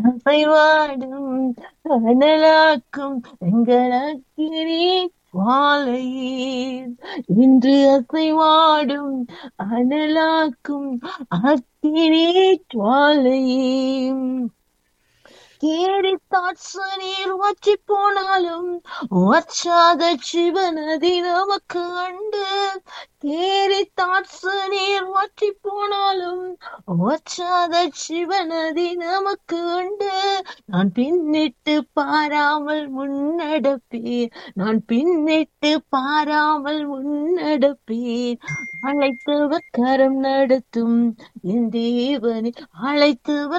அசைவாடும் அனலாக்கும் எங்களக்கினி வாழையீர் இன்று அசைவாடும் அனலாக்கும் அக்கினி வாழையீர் கேரித்தாட்ச நீர் வற்றி போனாலும் வற்றாத சிவனதி நமக்கு அண்டு கேரித்தாட்ச நீர் வற்றி போனாலும் வற்றாத சிவனதி நமக்கு உண்டு நான் பின்னிட்டு பாராமல் முன்னடப்பேன் நான் பின்னிட்டு பாராமல் முன்னடப்பேன் அழைத்தவர் கரம் நடத்தும் என் தேவனை அழைத்தவர்